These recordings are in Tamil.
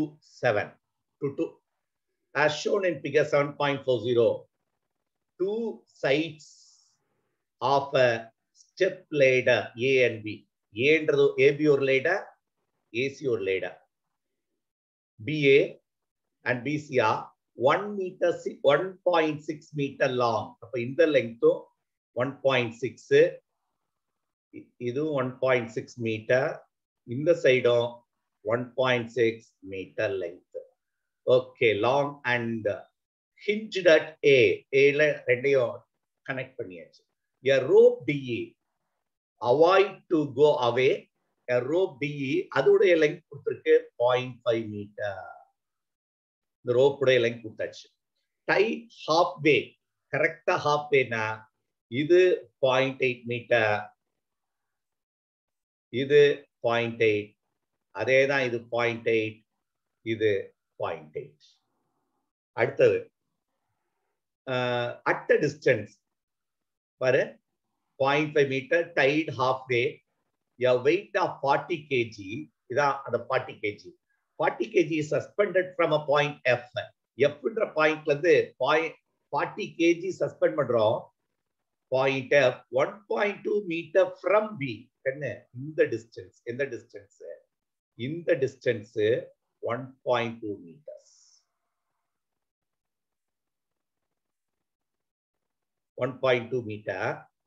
7 to 2. As shown in figure 7.40, two sides of a step ladder A and B. A என்றது AB ஒரு ladder, AC ஒரு ladder. BA and BC are 1 meter, 1.6 meter long. அப்ப இந்த length 1.6 இது 1.6 மீட்டர் இந்த சைடும் 1.6 metre length okay long and hinged at A ஏல ரெண்டையும் கனெக்ட் பண்ணியாச்சு a rope DE avoid to go away a rope DE அதோடைய லெங்க் கொடுத்துருக்கு பாயிண்ட் ஃபைவ் மீட்டர் இந்த ரோப்புடைய லெங்க் கொடுத்தாச்சு டை ஹாஃப் வே கரெக்டா ஹாஃப் வேனா இது பாயிண்ட் எயிட் மீட்டர் இது பாயிண்ட் எயிட் அதே தான் இது பாயிண்ட் எயிட் இது பாயிண்ட் எயிட் அடுத்தது அட் த டிஸ்டன்ஸ் பாரு point five metre tied half way ய வெயிட் ஆஃப் ஃபார்ட்டி கேஜி இதான் அந்த forty KG forty KG suspended from a point F எஃப்ன்ற பாயிண்ட்ல இருந்து பாயிண்ட் ஃபார்ட்டி கேஜி சஸ்பெண்ட் பண்றோம் point F one point two metre from B என்ன இந்த டிஸ்டன்ஸ் எந்த டிஸ்டன்ஸ் இந்த distance one point two metres one point two metre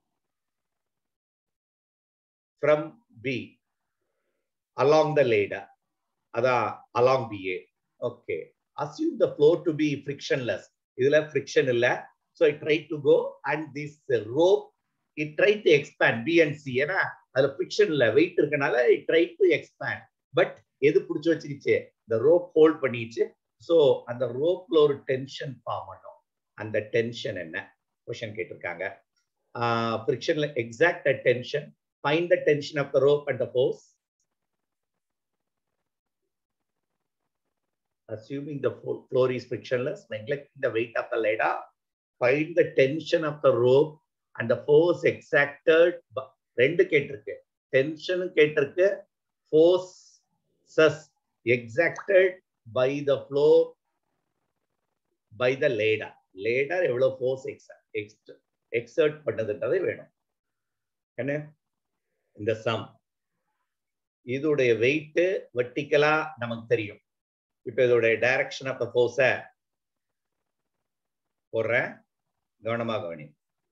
from B along the ladder அதான் along BA okay assume the floor to be frictionless இதுல ஃப்ரிக்ஷன் இல்ல so it try to go and this rope it try to expand BNC ஏன்னா அதுல ஃபிக்ஷன் இல்ல வெயிட் இருக்கனால it try to expand but எது பிடிச்சி வச்சிருச்சு இந்த ரோப் ஹோல்ட் பண்ணிடுச்சு ஸோ அந்த ரோப்ல ஒரு டென்ஷன் ஃபார்ம் பண்ணும் அந்த டென்ஷன் என்ன கொஷன் கேட்டிருக்காங்க ஃபிரிக்ஷன்ல exact tension find the tension of the rope and the force assuming the floor is frictionless, neglecting the weight of the ladder, find the tension of the rope and the force exacted ரெண்டு கேட்டிருக்கு டென்ஷனும் கேட்டிருக்கு forces exerted by the floor by the ladder ladder எவ்வளவு ஃபோர்ஸ் எக்ஸர்ட் பண்ணதுன்றதை வேணும் என்ன இந்த சம் இதோடைய வெயிட் வெர்டிக்கலா நமக்கு தெரியும் இப்ப இதோடைய டைரக்ஷன் ஆஃப் த ஃபோர்ஸ போடுறேன் கவனமா கவனி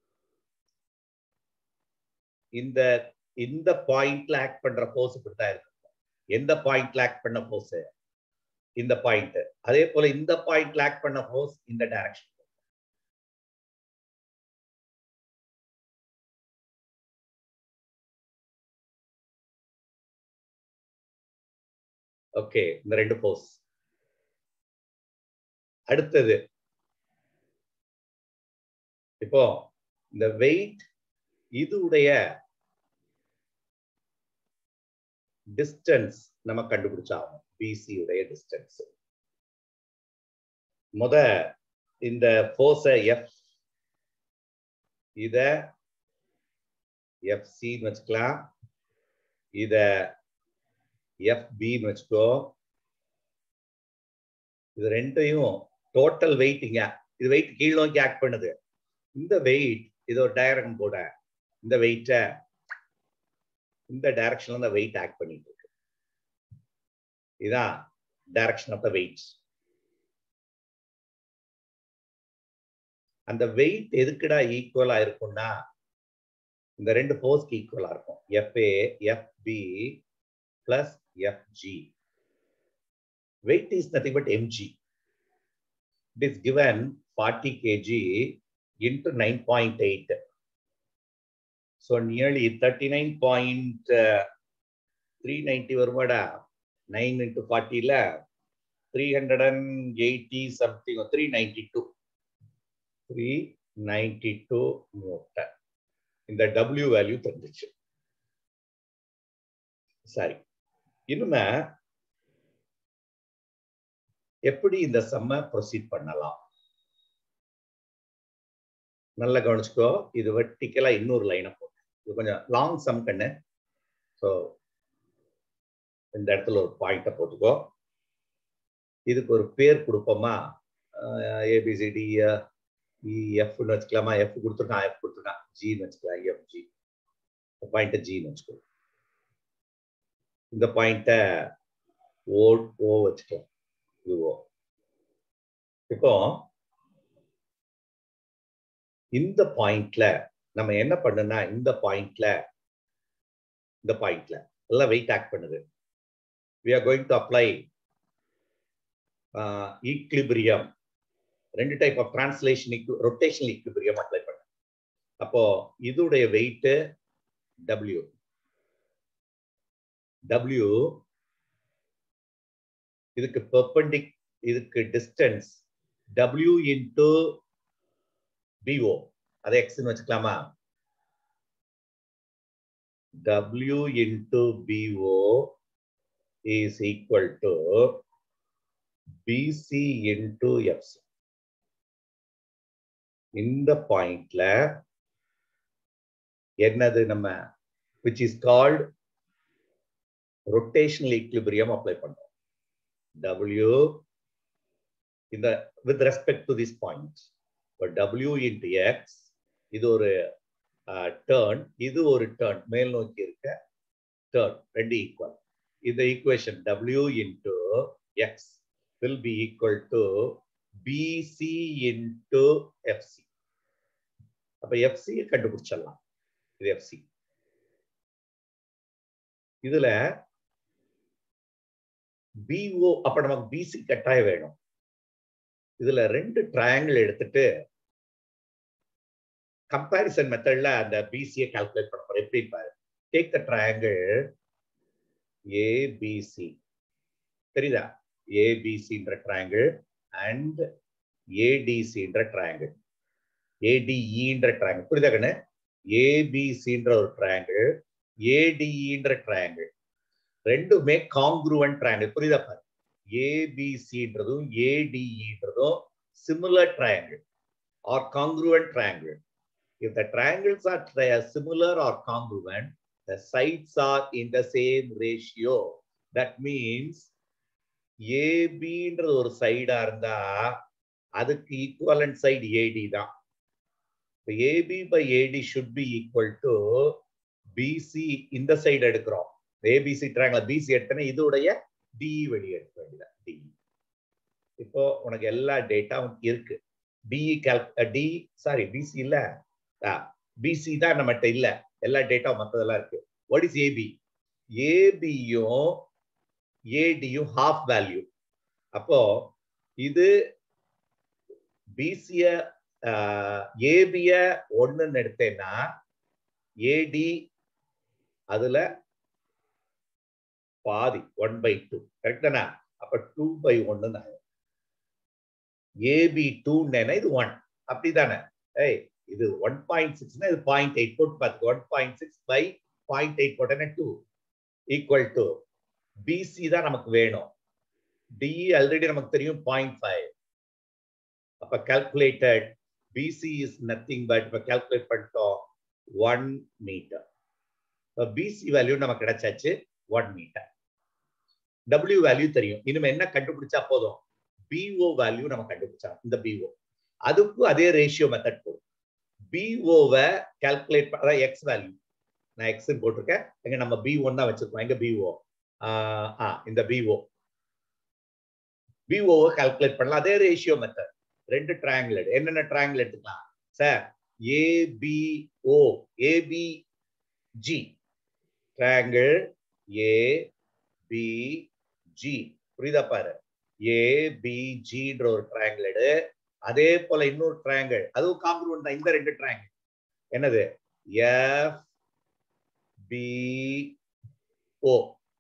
இந்த இந்த பாயிண்ட்ல ஆக்ட் பண்ற ஃபோர்ஸ் இப்படித்தான் இருக்கும் எந்த பாயிண்ட்ல ஆக்ட் பண்ண ஃபோர்ஸ் இந்த பாயிண்ட் அதே போல இந்த பாயிண்ட்ல ஆக்ட் பண்ண ஃபோர்ஸ் இந்த டைரக்ஷன் ஓகே இந்த ரெண்டு ஃபோர்ஸ் அடுத்தது இப்போ இந்த வெயிட் இதுடைய டிஸ்டன்ஸ் நம்ம கண்டுபிடிச்சாகும் பிசி உடைய டிஸ்டன்ஸ் முத இந்த ஃபோர்ஸ எஃப் இத எஃப்சின்னு வச்சுக்கலாம் இத எஃபின்னு வச்சுக்கோ இது ரெண்டையும் டோட்டல் வெயிட்டிங்க இது வெயிட் கீழ் நோக்கி ஆக்ட் பண்ணுது இந்த வெயிட் இது ஒரு டயரக்ஷன் போட இந்த வெயிட்ட இந்த டைரக்ஷன்ல இந்த வெயிட் ஆக்ட் பண்ணிட்டு இருக்கு இதான் டைரக்ஷன் ஆஃப் த வெயிட் அந்த வெயிட் எதுக்குடா ஈக்குவலா இருக்கும்னா இந்த ரெண்டு ஃபோர்ஸ்க்கு ஈக்குவலா இருக்கும் FA FB plus FG weight is nothing but mg. It is given 40 kg into 9.8. So nearly 39.390 வருமாடா 9 into 40 ல 380 something or 392. 392 நியூட்டன் இந்த W வேல்யூ தெரிஞ்சிச்சு சரி இனிமே எப்படி இந்த செம்ம ப்ரொசீட் பண்ணலாம் நல்லா கவனிச்சுக்கோ இது வெர்டிக்கலா இன்னொரு லைனை போட்டு இது கொஞ்சம் லாங் சம் கண்ணு ஸோ இந்த இடத்துல ஒரு பாயிண்ட்டை போட்டுக்கோ இதுக்கு ஒரு பேர் கொடுப்போமா ஏபிசிடி எஃப்னு வச்சுக்கலாமா எஃப் கொடுத்துருக்கான் எஃப் கொடுத்துருக்கான் ஜின்னு வச்சுக்கலாம் எஃப் ஜி பாயிண்ட்டை ஜின்னு வச்சுக்கோ இந்த பாயிண்ட்டை ஓ ஓ வச்சுக்கலாம் இது ஓ இப்போ இந்த பாயிண்ட்ல நம்ம என்ன பண்ணுனா இந்த பாயிண்ட்ல இந்த பாயிண்ட்ல எல்லாம் வெயிட் ஆக்ட் பண்ணுது we are going to apply equilibrium ரெண்டு type of translation rotational equilibrium apply பண்ண அப்போ இதோடைய வெயிட் டபிள்யூ டபிள்யூ இதுக்கு பெர்பெண்டிக் இதுக்கு டிஸ்டன்ஸ் டபிள்யூ இன்டு பிஓ அதை எக்ஸ்ன்னு வச்சுக்கலாமா W into BO is equal to BC into FC இந்த பாயிண்ட்ல என்னது நம்ம which is called rotational equilibrium apply பண்றோம் W இந்த with respect to this point இப்போ W இன்டு எக்ஸ் இது ஒரு டேர்ன் இது ஒரு டேர்ன் மேல் நோக்கி இருக்க டேர்ன் ரெண்டு ஈக்குவல் இந்த equation W into X will be equal to BC into FC அப்ப எஃப்சி கண்டுபிடிச்சிடலாம் இது எஃப்சி இதுல பிஓ அப்ப நமக்கு பிசி கட்டாயம் வேணும் இதுல ரெண்டு ட்ரையாங்கிள் எடுத்துட்டு கம்பாரிசன் மெத்தட்ல அந்த பிசியை கால்குலேட் பண்ண போறோம் எப்படி பாரு டேக் த ட்ரையாங்கிள் ஏபிசி தெரியுதா ஏபிசின்ற ட்ரையாங்கிள் அண்ட் ஏடிசின்ற ட்ரையாங்கிள் ஏடிஇன்ற ட்ரையாங்கிள் புரியுதா கண்ணு ஏபிசின்ற ஒரு ட்ரையாங்கிள் ஏடிஇன்ற ட்ரையாங்கிள் ரெண்டுமே காங்க்ரூவன் ட்ரையாங்கிள் புரியுதா பாரு ஏபிசின்றதும் ஏடிஇன்றதும் similar triangle are congruent triangle if the triangles are tri- similar or congruent the sides are in the same ratio that means ஏபின்றது ஒரு சைடா இருந்தா அதுக்கு ஈக்குவலண்ட் சைடு ஏடி தான் AB by AD should be equal to BC இந்த சைடு எடுக்கிறோம் ஏபிசி ட்ராங்கிள் பிசி எடுத்தனா இதோடைய டிஇ வெளியே எடுக்க வேண்டியதான் டிஇ இப்போ உனக்கு எல்லா டேட்டாவும் இருக்கு DE call D sorry BC இல்ல பிசி தான் நம்மகிட்ட இல்ல எல்லா டேட்டாவும் மற்றதெல்லாம் இருக்கு வாட் இஸ் ஏபி ஏபியும் ஏடியும் ஹாஃப் வேல்யூ அப்போ இது பிசிய ஏபிய ஒண்ணுன்னு எடுத்தேன்னா ஏடி அதுல பாதி ஒன் பை டூ கரெக்டானா அப்ப டூ பை ஒன்னு ஏபி டூன்னு இது ஒன் அப்படிதானே ஏய் இது ஒன் பாயிண்ட் சிக்ஸ்னா இது பாயிண்ட் எயிட் போட்டு பார்த்து one point six by point eight போட்டேன்னா டூ ஈக்குவல் டு பிசி தான் நமக்கு வேணும் டிஇ ஆல்ரெடி நமக்கு தெரியும் பாயிண்ட் ஃபைவ் அப்ப calculated BC is nothing but இப்ப கால்குலேட் பண்ணிட்டோம் ஒன் மீட்டர் பிசி வேல்யூ நமக்கு கிடைச்சாச்சு ஒன் மீட்டர் டபிள்யூ வேல்யூ தெரியும் இனிமே என்ன கண்டுபிடிச்சா போதும் பிஓ வேல்யூ நம்ம கண்டுபிடிச்சா இந்த பிஓ அதுக்கும் அதே ரேஷியோ மெத்தட் போடும் பிஓவை கால்குலேட் பண்ண எக்ஸ் வேல்யூ நான் எக்ஸ் போட்டிருக்கேன் எங்க நம்ம பி ஒன் தான் வச்சிருக்கோம் எங்க பிஓ ஆ இந்த பிஓ பிஓவை கால்குலேட் பண்ணலாம் அதே ரேஷியோ மெத்தட் ரெண்டு ட்ரையாங்கிள் என்னென்ன ட்ரையாங்கிள் எடுத்துக்கலாம் sir ABO ABG triangle A B G புரியுதா பாரு ஏபிஜின்ற ஒரு ட்ரையாங்கிள் எடு அதே போல இன்னொரு ட்ரையாங்கிள் அதுவும் காங்கிரூன் தான் இந்த ரெண்டு ட்ரையாங்கிள் என்னது எஃப் பி ஓ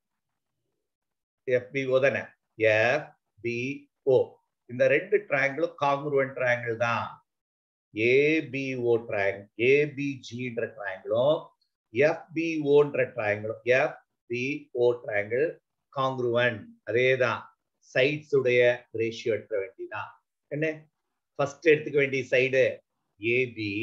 எஃபிஓ தானே எஃப் பி ஓ இந்த ரெண்டு ட்ரையாங்கிளும் காங்கிருவன் ட்ரையாங்கிள் தான் ஏபிஓ ட்ரையாங்கிள் ஏபிஜின்ற ட்ரையாங்கிளும் எஃபிஓன்ற ட்ரையாங்கிளும் எஃபிஓ ட்ரையாங்கிள் காங்கிருவன் அதே தான் சைட்ஸ் உடைய ரேஷியோ எடுக்க வேண்டியதான் என்ன ஃபர்ஸ்ட் எடுத்துக்க வேண்டிய சைடு ஏபி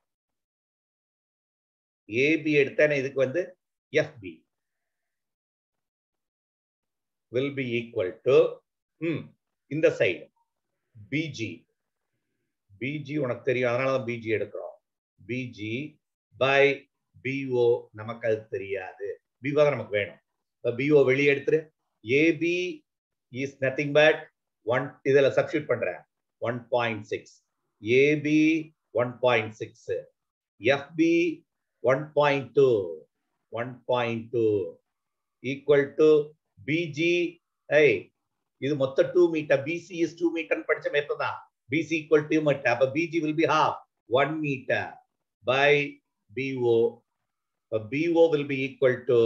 ஏபி எடுத்தேன்னா இதுக்கு வந்து FB will be equal to hmm, இந்த சைடு பிஜி பிஜி உனக்கு தெரியும் அதனாலதான் பிஜி எடுக்கிறோம் பிஜி பை பிஓ நமக்கு அது தெரியாது பிஓ தான் நமக்கு வேணும் இப்போ பிஓ வெளியே எடுத்துரு AB is nothing but one இதுல சப்ஸ்டியூட் பண்றேன் one point six AB one point six FB one point two one point two equal to BG ஐ இது மொத்த two metre BC is two metre படிச்ச மேப்ப தான் பிசி ஈக்குவல் டூ மீட்டர் அப்ப BG will be half one metre by BO BO will be equal to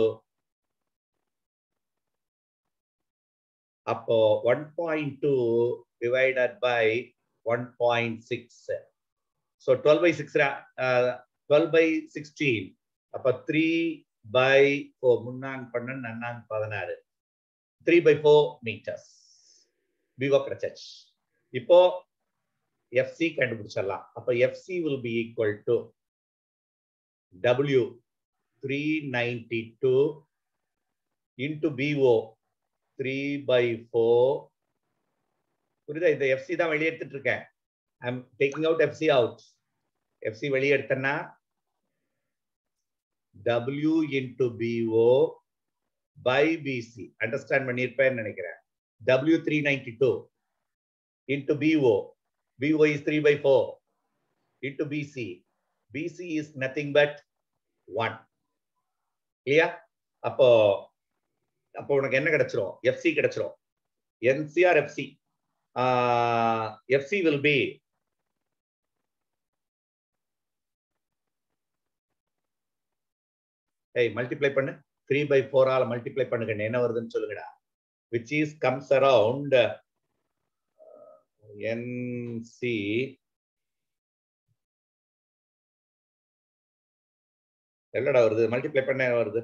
அப்போ one point two divided by one point six so twelve by six twelve by sixteen அப்ப த்ரீ பை ஃபோர் முன்னாங் பன்னெண்டு நன்னாங் பதினாறு three by four metres BO கிடைச்சாச்சு இப்போ எஃப்சி கண்டுபிடிச்சிடலாம் அப்ப FC will be equal to W three ninety two into BO three by four புரியுதா இந்த எஃப்சி தான் வெளியே எடுத்துட்டு இருக்கேன் I am taking out FC out FC வெளியே எடுத்தேன்னா W into BO by BC understand பண்ணியிருப்பேன்னு நினைக்கிறேன் W three ninety two into BO BO is three by four into BC BC is nothing but one இல்லையா அப்போ அப்போ உனக்கு என்ன கிடைச்சிரும் எஃப்சி கிடைச்சிரும் என்சிஆர் எஃப்சி எஃப்சி வில் பி ஏய் மல்டிப்ளை பண்ணு த்ரீ பை ஃபோரால மல்டிப்ளை பண்ணுங்க என்ன வருதுன்னு சொல்லுங்கடா விச் இஸ் கம்ஸ் அரவுண்ட் என்சி எல்லடா வருது மல்டிப்ளை பண்ண என்ன வருது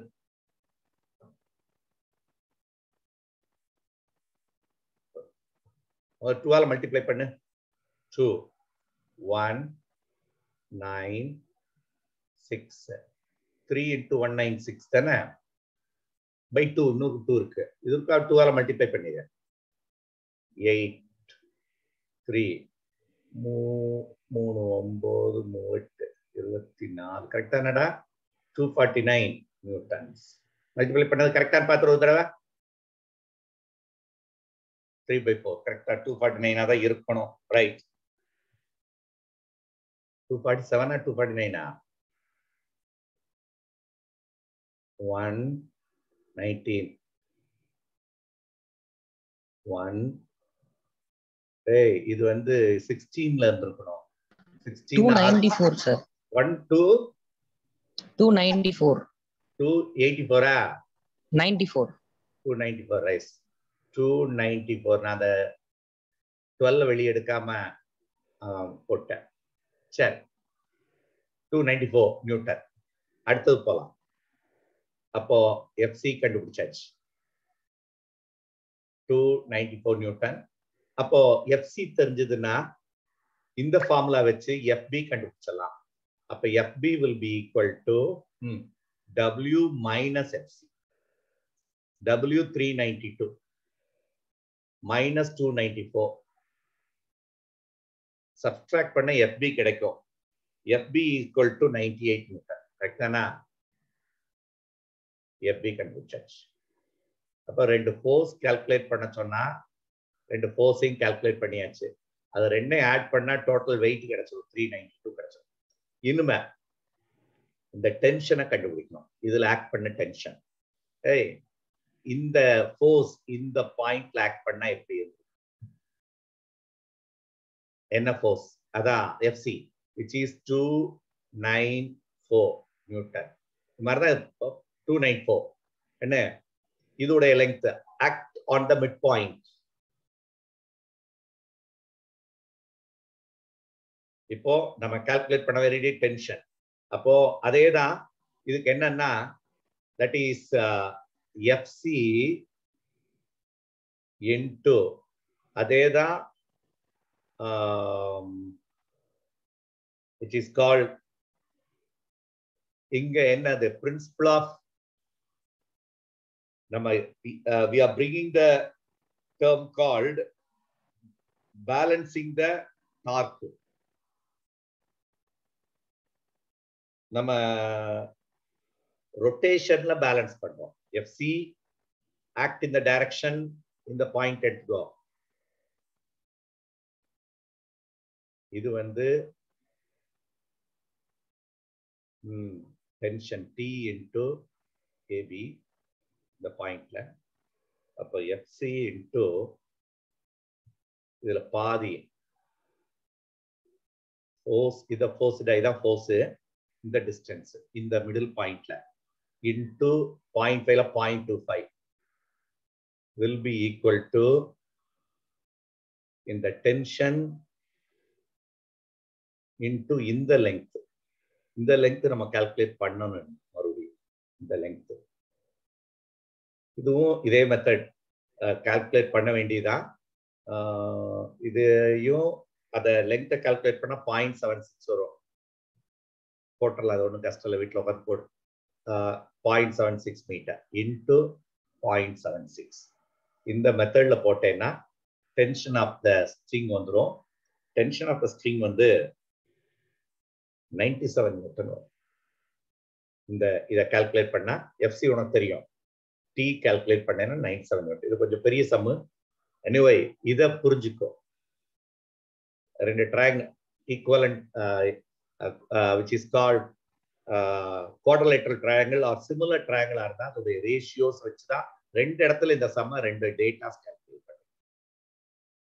ஒரு டூவால மல்டிப்ளை பண்ணு two one nine six three into one nine six தானே பை டூ இன்னொரு டூ இருக்கு இதுக்கா டூவால மல்டிப்ளை பண்ணிடு எயிட் த்ரீ மூ மூணு ஒன்பது மூவெட்டு இருபத்தி நாலு கரெக்டா என்னடா two forty nine newtons multiply பண்ணது கரெக்டான்னு பார்த்துரு ஒரு தடவை த்ரீ பை ஃபோர் கரெக்டா டூ ஃபார்ட்டி நைனா தான் இருக்கணும் ரைட் டூ ஃபார்ட்டி செவனா டூ ஃபார்ட்டி நைனா ஒன் நைன்டீன் ஒன் ஏய் இது வந்து சிக்ஸ்டீன்ல இருந்திருக்கணும் two sixteen ninety four sir one two two ninety four two eighty ஃபோரா ninety four two ninety four rise two ninety four நான் அந்த டுவெல் வெளியே எடுக்காம ஆ, போட்டேன் சரி டூ நைன்டி ஃபோர் நியூட்டன் அடுத்தது போலாம் அப்போ எஃப்சி கண்டுபிடிச்சாச்சு டூ நைன்டி ஃபோர் நியூட்டன் அப்போ எஃப்சி தெரிஞ்சதுன்னா இந்த ஃபார்முலா வச்சு எஃப்பி கண்டுபிடிச்சிடலாம் அப்ப F P will be equal to W minus F C W three ninety two minus two ninety four subtract பண்ண எஃப்பி கிடைக்கும் F P equal to ninety eight metre கரெக்டானா எஃப்பி கண்டுபிடிச்சாச்சு அப்போ ரெண்டு ஃபோர்ஸ் கால்குலேட் பண்ண சொன்னா ரெண்டு ஃபோர்ஸையும் கால்குலேட் பண்ணியாச்சு அது ரெண்டையும் ஆட் பண்ணா டோட்டல் வெயிட் கிடைச்சிடும் த்ரீ நைன்டி டூ கிடைச்சிடும் இனிமே இந்த டென்ஷனை கண்டுபிடிக்கணும் இதுல ஆக்ட் பண்ண டென்ஷன் ஏய் இந்த ஃபோர்ஸ் இந்த பாயிண்ட்ல ஆக்ட் பண்ணா எப்படி இருக்கும் என்ன ஃபோர்ஸ் அதான் F C which is two nine four newton இது மாதிரிதான் டூ நைன் ஃபோர் என்ன இதோடைய length act on the mid point இப்போ நம்ம கால்குலேட் பண்ண வேண்டிய டென்ஷன் அப்போ அதே தான் இதுக்கு என்னன்னா தட் இஸ் எஃப்சி இன்டு அதே தான் இட் இஸ் கால்ட் இங்க என்னது பிரின்சிபல் ஆஃப் நம்ம we are bringing the term called balancing the torque நம்ம ரொட்டேஷன்ல பேலன்ஸ் பண்ணுவோம் F C act in the direction இந்த பாயிண்ட் எடுத்துக்கோ இது வந்து டென்ஷன் டி இன்டு ஏபி இந்த பாயிண்ட்ல அப்போ எஃப்சி இன்டு இதுல பாதி ஃபோர்ஸ் இத ஃபோர்ஸ் இதான் ஃபோர்ஸ் இந்த டிஸ்டன்ஸ் இந்த மிடில் பாயிண்ட்ல இன்டு பாயிண்ட் ஃபைவ்ல point two five will be equal to இந்த டென்ஷன் இன்டு இந்த லெங்க் இந்த லெங்க் நம்ம கால்குலேட் பண்ணணும் மறுபடியும் இந்த லெங்க் இதுவும் இதே மெத்தட் கால்குலேட் பண்ண வேண்டியதான் இதையும் அதை லெங்க்த்தை கால்குலேட் பண்ணால் பாயிண்ட் செவன் சிக்ஸ் வரும் போட்டுடலாம் அது ஒன்றும் கஷ்டம் இல்லை வீட்டில் உட்காந்து போடு point seven six metre into point seven six இந்த மெத்தடில் போட்டேன்னா டென்ஷன் ஆஃப் த ஸ்ட்ரிங் வந்துடும் டென்ஷன் ஆஃப் த ஸ்ட்ரிங் வந்து நைன்டி செவன் நியூட்டன் வரும் இந்த இதை கால்குலேட் பண்ணா எஃப்சி உனக்கு தெரியும் டி கால்குலேட் பண்ணேன்னா நைன்டி செவன் நியூட்டன் இது கொஞ்சம் பெரிய சம்மு எனிவே இதை புரிஞ்சுக்கோ ரெண்டு ட்ராங் equivalent which is called குவாட்ரலேட்டரல் triangle are similar ட்ரையாங்கிளா இருந்தால் அதோடைய ரேஷியோஸ் வச்சு தான் ரெண்டு இடத்துல இந்த சம்ம ரெண்டு டேட்டாஸ்